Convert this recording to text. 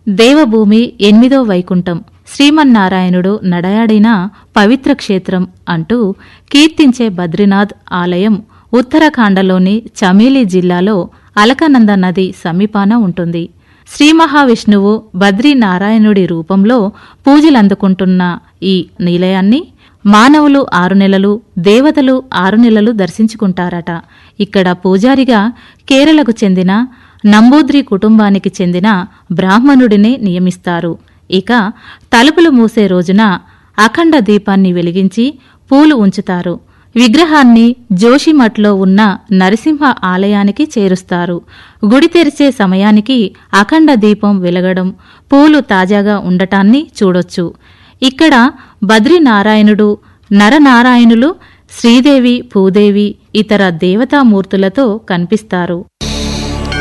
దేవభూమి ఎనిమిదో వైకుంఠం శ్రీమన్నారాయణుడు నడయాడిన పవిత్ర క్షేత్రం అంటూ కీర్తించే బద్రీనాథ్ ఆలయం ఉత్తరాఖండలోని చమేలి జిల్లాలో అలకనంద నది సమీపాన ఉంటుంది శ్రీ మహావిష్ణువు బద్రీనారాయణుడి రూపంలో పూజలందుకుంటున్న ఈ నిలయాన్ని మానవులు ఆరు నెలలు దేవతలు ఆరు నెలలు దర్శించుకుంటారట ఇక్కడ పూజారిగా కేరళకు చెందిన నంబూద్రి కుటుంబానికి చెందిన బ్రాహ్మణుడినే నియమిస్తారు ఇక తలుపులు మూసే రోజున అఖండ దీపాన్ని వెలిగించి పూలు ఉంచుతారు విగ్రహాన్ని జోషిమఠ్లో ఉన్న నరసింహ ఆలయానికి చేరుస్తారు గుడి తెరిచే సమయానికి అఖండ దీపం వెలగడం పూలు తాజాగా ఉండటాన్ని చూడొచ్చు ఇక్కడ బద్రీనారాయణుడు నరనారాయణులు శ్రీదేవి భూదేవి ఇతర దేవతామూర్తులతో కనిపిస్తారు